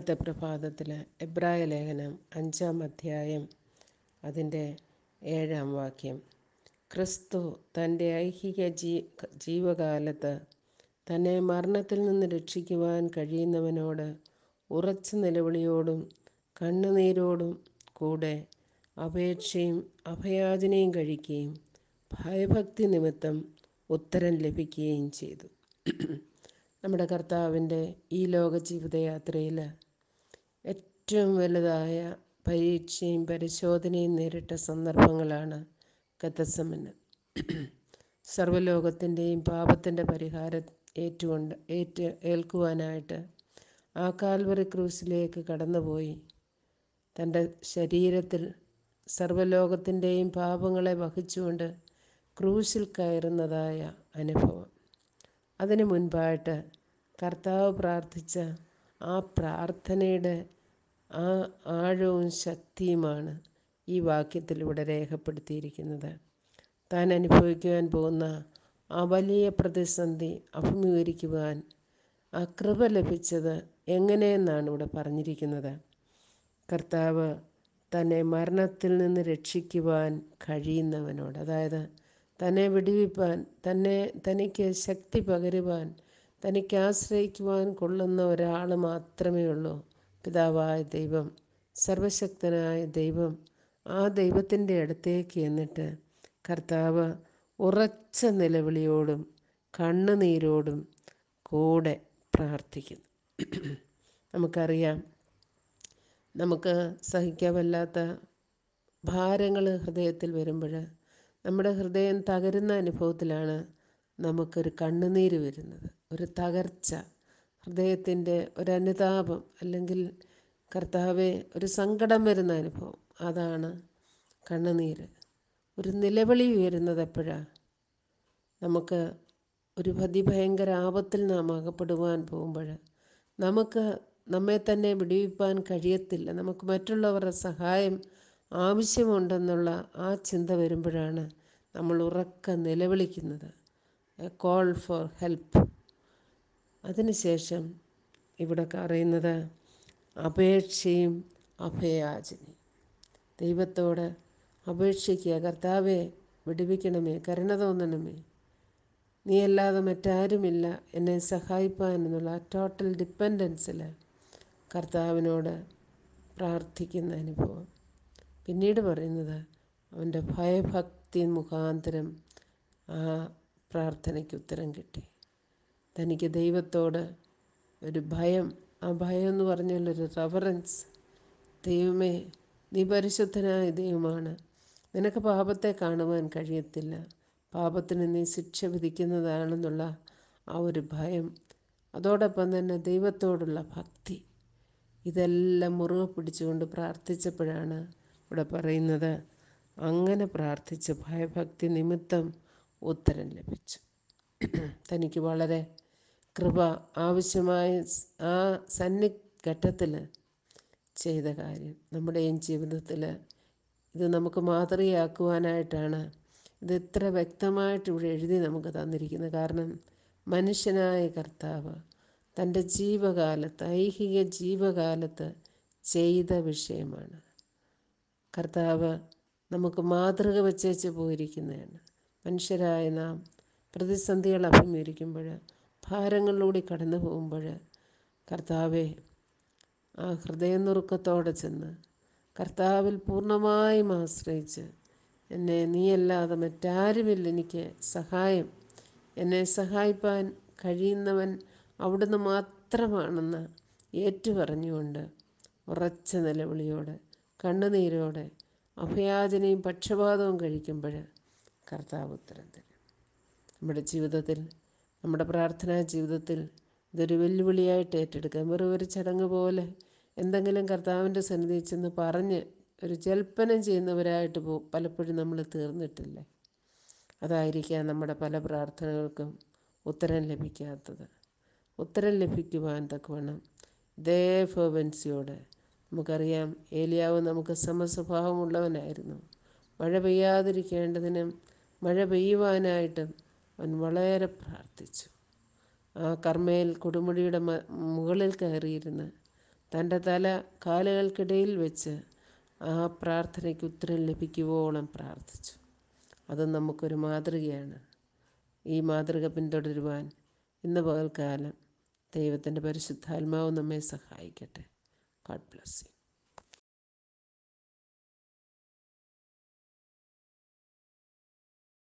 ഇന്നത്തെ പ്രഭാതത്തിൽ എബ്രായ ലേഖനം അഞ്ചാം അധ്യായം അതിൻ്റെ ഏഴാം വാക്യം ക്രിസ്തു തൻ്റെ ഐഹിക ജീ ജീവകാലത്ത് തന്നെ മരണത്തിൽ നിന്ന് രക്ഷിക്കുവാൻ കഴിയുന്നവനോട് ഉറച്ച നിലവിളിയോടും കണ്ണുനീരോടും കൂടെ അപേക്ഷയും അഭയാചനയും കഴിക്കുകയും ഭയഭക്തി നിമിത്തം ഉത്തരം ലഭിക്കുകയും ചെയ്തു നമ്മുടെ കർത്താവിൻ്റെ ഈ ലോക ജീവിതയാത്രയിൽ ഏറ്റവും വലുതായ പരീക്ഷയും പരിശോധനയും നേരിട്ട സന്ദർഭങ്ങളാണ് ഗതസമന് സർവ്വലോകത്തിൻ്റെയും പാപത്തിൻ്റെ പരിഹാരം ഏറ്റുകൊണ്ട് ഏറ്റ് ഏൽക്കുവാനായിട്ട് ആ കാൽവറി ക്രൂസിലേക്ക് കടന്നുപോയി തൻ്റെ ശരീരത്തിൽ സർവ്വലോകത്തിൻ്റെയും പാപങ്ങളെ വഹിച്ചുകൊണ്ട് ക്രൂശിൽ കയറുന്നതായ അനുഭവം അതിനു മുൻപായിട്ട് കർത്താവ് പ്രാർത്ഥിച്ച ആ പ്രാർത്ഥനയുടെ ആ ആഴവും ശക്തിയുമാണ് ഈ വാക്യത്തിലൂടെ രേഖപ്പെടുത്തിയിരിക്കുന്നത് താൻ അനുഭവിക്കുവാൻ പോകുന്ന ആ വലിയ പ്രതിസന്ധി അഭിമുഖീകരിക്കുവാൻ ആ കൃപ ലഭിച്ചത് എങ്ങനെയെന്നാണ് ഇവിടെ പറഞ്ഞിരിക്കുന്നത് കർത്താവ് തന്നെ മരണത്തിൽ നിന്ന് രക്ഷിക്കുവാൻ കഴിയുന്നവനോട് അതായത് തന്നെ വിടുവിപ്പാൻ തന്നെ തനിക്ക് ശക്തി പകരുവാൻ തനിക്ക് ആശ്രയിക്കുവാൻ കൊള്ളുന്ന ഒരാൾ മാത്രമേ ഉള്ളൂ പിതാവായ ദൈവം സർവശക്തനായ ദൈവം ആ ദൈവത്തിൻ്റെ അടുത്തേക്ക് എന്നിട്ട് കർത്താവ് ഉറച്ച നിലവിളിയോടും കണ്ണുനീരോടും കൂടെ പ്രാർത്ഥിക്കുന്നു നമുക്കറിയാം നമുക്ക് സഹിക്കാവല്ലാത്ത ഭാരങ്ങൾ ഹൃദയത്തിൽ വരുമ്പോൾ നമ്മുടെ ഹൃദയം തകരുന്ന അനുഭവത്തിലാണ് നമുക്കൊരു കണ്ണുനീര് വരുന്നത് ഒരു തകർച്ച ഹൃദയത്തിൻ്റെ ഒരനുതാപം അല്ലെങ്കിൽ കർത്താവെ ഒരു സങ്കടം വരുന്ന അനുഭവം അതാണ് കണ്ണുനീര് ഒരു നിലവിളി ഉയരുന്നത് എപ്പോഴാണ് നമുക്ക് ഒരു അതിഭയങ്കര ആപത്തിൽ നാം അകപ്പെടുവാൻ പോകുമ്പോൾ നമുക്ക് നമ്മെ തന്നെ വിടുവിപ്പാൻ കഴിയത്തില്ല നമുക്ക് മറ്റുള്ളവരുടെ സഹായം ആവശ്യമുണ്ടെന്നുള്ള ആ ചിന്ത വരുമ്പോഴാണ് നമ്മൾ ഉറക്ക നിലവിളിക്കുന്നത് എ കോൾ ഫോർ ഹെൽപ്പ് അതിനുശേഷം ഇവിടെ പറയുന്നത് അപേക്ഷയും അഭയാചനയും ദൈവത്തോട് അപേക്ഷിക്കുക കർത്താവെ വിടുവിക്കണമേ കരുണ തോന്നണമേ നീ അല്ലാതെ മറ്റാരുമില്ല എന്നെ സഹായിപ്പാൻ എന്നുള്ള ടോട്ടൽ ഡിപ്പെൻഡൻസിൽ കർത്താവിനോട് പ്രാർത്ഥിക്കുന്ന അനുഭവം പിന്നീട് പറയുന്നത് അവൻ്റെ ഭയഭക്തി മുഖാന്തരം ആ പ്രാർത്ഥനയ്ക്ക് ഉത്തരം കിട്ടി തനിക്ക് ദൈവത്തോട് ഒരു ഭയം ആ ഭയം എന്ന് പറഞ്ഞാൽ ഒരു റെവറൻസ് ദൈവമേ നീ പരിശുദ്ധനായ ദൈവമാണ് നിനക്ക് പാപത്തെ കാണുവാൻ കഴിയത്തില്ല പാപത്തിന് നീ ശിക്ഷ വിധിക്കുന്നതാണെന്നുള്ള ആ ഒരു ഭയം അതോടൊപ്പം തന്നെ ദൈവത്തോടുള്ള ഭക്തി ഇതെല്ലാം മുറുകെ പിടിച്ചുകൊണ്ട് പ്രാർത്ഥിച്ചപ്പോഴാണ് ഇവിടെ പറയുന്നത് അങ്ങനെ പ്രാർത്ഥിച്ച് ഭയഭക്തി നിമിത്തം ഉത്തരം ലഭിച്ചു തനിക്ക് വളരെ കൃപ ആവശ്യമായ ആ സന്നിഘട്ടത്തിൽ ചെയ്ത കാര്യം നമ്മുടെയും ജീവിതത്തിൽ ഇത് നമുക്ക് മാതൃകയാക്കുവാനായിട്ടാണ് ഇത് ഇത്ര വ്യക്തമായിട്ട് ഇവിടെ എഴുതി നമുക്ക് തന്നിരിക്കുന്നത് കാരണം മനുഷ്യനായ കർത്താവ് തൻ്റെ ജീവകാലത്ത് ഐഹിക ജീവകാലത്ത് ചെയ്ത വിഷയമാണ് കർത്താവ് നമുക്ക് മാതൃക വെച്ചേച്ച് പോയിരിക്കുന്നതാണ് മനുഷ്യരായ നാം പ്രതിസന്ധികൾ അഭിമുഖീകരിക്കുമ്പോൾ ഭാരങ്ങളിലൂടെ കടന്നു പോകുമ്പോൾ കർത്താവെ ആ ഹൃദയനുറുക്കത്തോടെ ചെന്ന് കർത്താവിൽ പൂർണ്ണമായും ആശ്രയിച്ച് എന്നെ നീയല്ലാതെ മറ്റാരുമില്ല എനിക്ക് സഹായം എന്നെ സഹായിപ്പാൻ കഴിയുന്നവൻ അവിടുന്ന് മാത്രമാണെന്ന് ഏറ്റുപറഞ്ഞുകൊണ്ട് ഉറച്ച നിലവിളിയോടെ കണ്ണുനീരോടെ അഭയാചനയും പക്ഷപാതവും കഴിക്കുമ്പോൾ കർത്താവ് ഉത്തരം തരും നമ്മുടെ ജീവിതത്തിൽ നമ്മുടെ പ്രാർത്ഥനാ ജീവിതത്തിൽ ഇതൊരു വെല്ലുവിളിയായിട്ട് ഏറ്റെടുക്കാം വെറും ഒരു ചടങ്ങ് പോലെ എന്തെങ്കിലും കർത്താവിൻ്റെ സന്നിധിയിൽ ചെന്ന് പറഞ്ഞ് ഒരു ജൽപ്പനം ചെയ്യുന്നവരായിട്ട് പോ പലപ്പോഴും നമ്മൾ തീർന്നിട്ടില്ലേ അതായിരിക്കാം നമ്മുടെ പല പ്രാർത്ഥനകൾക്കും ഉത്തരം ലഭിക്കാത്തത് ഉത്തരം ലഭിക്കുവാൻ തക്കവണ്ണം ഇതേ ഫെർവൻസിയോടെ നമുക്കറിയാം ഏലിയാവ് നമുക്ക് സമസ്വഭാവമുള്ളവനായിരുന്നു മഴ പെയ്യാതിരിക്കേണ്ടതിനും മഴ പെയ്യുവാനായിട്ടും അവൻ വളരെ പ്രാർത്ഥിച്ചു ആ കർമ്മയിൽ കൊടുമുടിയുടെ മുകളിൽ കയറിയിരുന്ന് തൻ്റെ തല കാലുകൾക്കിടയിൽ വെച്ച് ആ പ്രാർത്ഥനയ്ക്ക് ഉത്തരം ലഭിക്കുവോളം പ്രാർത്ഥിച്ചു അത് നമുക്കൊരു മാതൃകയാണ് ഈ മാതൃക പിന്തുടരുവാൻ ഇന്ന് പകൽക്കാലം ദൈവത്തിൻ്റെ പരിശുദ്ധാത്മാവ് നമ്മെ സഹായിക്കട്ടെ ഗാഡ് ബ്ലസ് യു